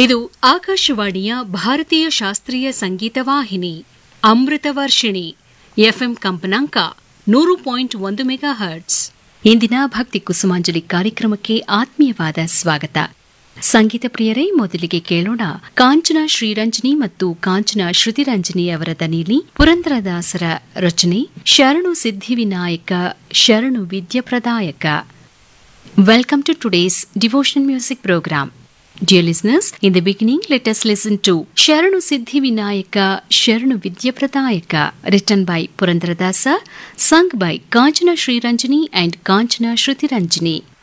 ಇದು ಆಕಾಶವಾಣಿಯ ಭಾರತೀಯ ಶಾಸ್ತ್ರೀಯ ಸಂಗೀತ ವಾಹಿನಿ ಅಮೃತ ವರ್ಷಿಣಿ ಎಫ್ಎಂ ಕಂಪನಾಂಕ ನೂರು ಪಾಯಿಂಟ್ ಒಂದು ಮೆಗಾ ಹರ್ಟ್ಸ್ ಇಂದಿನ ಭಕ್ತಿ ಕುಸುಮಾಂಜಲಿ ಕಾರ್ಯಕ್ರಮಕ್ಕೆ ಆತ್ಮೀಯವಾದ ಸ್ವಾಗತ ಸಂಗೀತ ಪ್ರಿಯರೇ ಮೊದಲಿಗೆ ಕೇಳೋಣ ಕಾಂಚನ ಶ್ರೀರಂಜನಿ ಮತ್ತು ಕಾಂಚನ ಶ್ರುತಿರಂಜನಿ ಅವರ ದನಿಲಿ ಪುರಂದರದಾಸರ ರಚನೆ ಶರಣು ಸಿದ್ಧಿವಿನಾಯಕ ಶರಣು ವಿದ್ಯಪ್ರದಾಯಕ Welcome to today's devotional music program. Dear listeners, in the beginning, let us listen to Sharanu Siddhi Vinayaka Sharanu Vidya Pradayaka, written by Purandradasa, sung by Kanchana Sri Ranjani and Kanchana Shruti Ranjani.